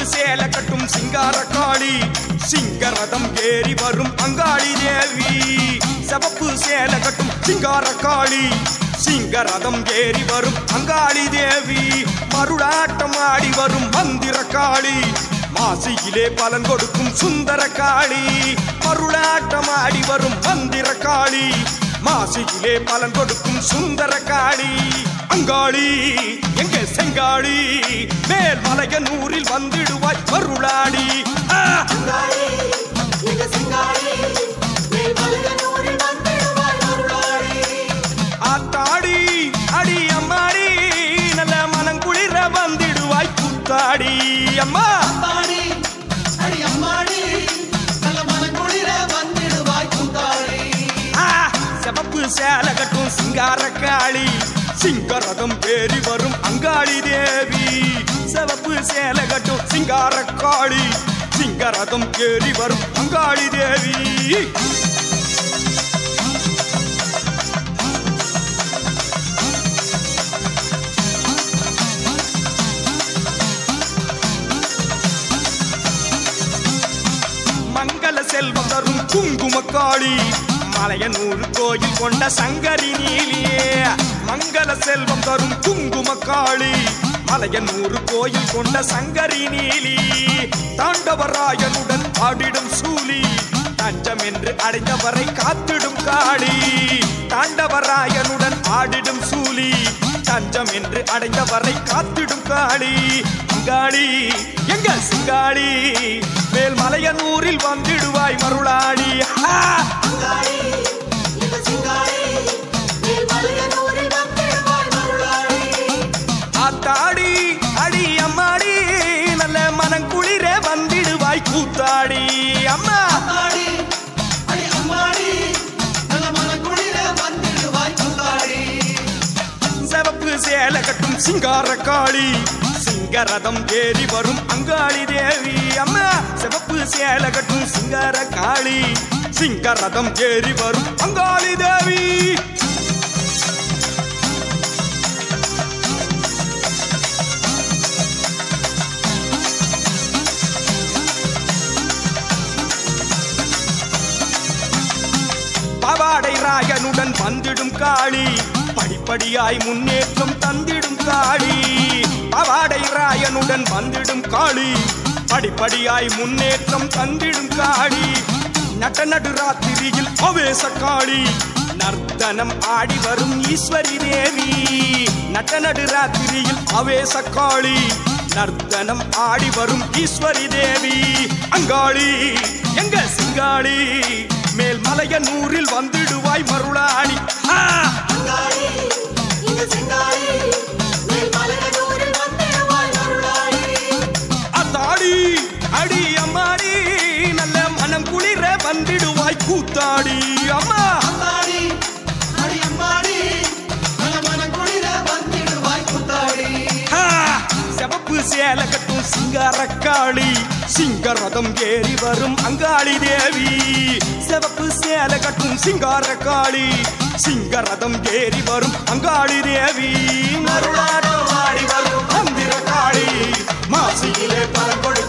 சேல கட்டும் சிங்கார காளி சிங்கரதம் ஏறி வரும் அங்காளி தேவி சிவப்பு சேல கட்டும் சிங்கார காளி சிங்கரதம் ஏறி வரும் அங்காளி தேவி மருளாட்டம் ஆடி வரும் மந்திர காளி மாசியிலே பலன் கொடுக்கும் சுந்தர காளி மருளாட்டம் ஆடி வரும் மந்திர காளி மாசியிலே பலன் கொடுக்கும் சுந்தர காளி அங்காளி எங்க செங்காளி மேல் மலையனூரில் வந்திடுவாய் மருளாடி ஆ! அங்காளி, எங்க சிங்காளி, மேல்மலையனூரில் வந்திடுவாய் மருளாளி. ஆத்தாடி அடி அம்மாடி நல்ல மனங்குளிர வந்திடுவாய் கூத்தாடி அம்மா அம்மாடி, அடி அம்மாடி, நல்ல மனக்குளிர வந்திடுவாய் கூத்தாடி. ஆ! சிவப்பு சேல கட்டும் சிங்கார காளி சிங்கரதம் ஏறி வரும் அங்காளி தேவி சிவப்பு சேல கட்டும் சிங்கார காளி சிங்கரதம் ஏறி வரும் அங்காளி தேவி மங்கள செல்வம் தரும் குங்குமக்காளி மலையனூர் கோயில் கொண்ட சங்கரி நீலியே மங்கள செல்வம் தரும் குங்குமக்காளி மலையனூர் கோயில் கொண்ட சங்கரி நீலி தாண்டவராயனுடன் ஆடிடும் சூலி தஞ்சம் என்று அடைந்தவரை காத்திடும் காளி தாண்டவராயனுடன் ஆடிடும் சூலி தஞ்சம் என்று அடைந்தவரை காத்திடும் காளி அங்காளி எங்க சிங்காளி மேல் மலையனூரில் வந்திடுவாய் மருளாடி ஆ! அங்காளி, எங்க சிங்காளி, மேல்மலையனூரில் வந்திடுவாய் மருளாளி. ஆத்தாடி அடி அம்மாடி நல்ல மனங்குளிர வந்திடுவாய் கூத்தாடி அம்மா அம்மாடி, அடி அம்மாடி, நல்ல மனக்குளிர வந்திடுவாய் கூத்தாடி. சிவப்பு சேல கட்டும் சிங்கார காளி சிங்கரதம் ஏறி வரும் அங்காளி தேவி அம்மா சிவப்பு சேல கட்டும் சிங்கார காளி சிங்கரதம் ஏறி வரும் அங்காளி தேவி பவாடை ராயனுடன் வந்திடும் காளி படிப்படியாய் முன்னேற்றம் தந்திடும் காளி பவாடை ராயனுடன் வந்திடும் காளி படிப்படியாய் முன்னேற்றம் தந்திடும் காளி நட்ட நடு ராத்திரியில் அவேச காளி நர்த்தனம் ஆடி வரும் ஈஸ்வரி தேவி நட்ட நடு ராத்திரியில் அவேச காளி நர்த்தனம் ஆடி வரும் ஈஸ்வரி தேவி அங்காளி எங்க சிங்காளி மேல் மலையனூரில் வந்திடுவாய் மருளாடி ஆ! அங்காளி, எங்க சிங்காளி, மேல்மலையனூரில் வந்திடுவாய் மருளாளி. அத்தாடி அடி அம்மாடி நல்ல மனம் குளிர வந்திடுவாய் கூத்தாடி அம்மா அம்மாடி, அடி அம்மாடி, நல்ல மனக்குளிர வந்திடுவாய் கூத்தாடி. ஆ! சிவப்பு சேல கட்டும் சிங்கார காளி சிங்கரதம் ஏறி வரும் அங்காளி தேவி சிவப்பு சேல கட்டும் சிங்கார காளி சிங்கரதம் ஏறி வரும் அங்காளி தேவி மருளாட்டம் ஆடி வரும் மந்திர காளி மாசியிலே பலம் கொடு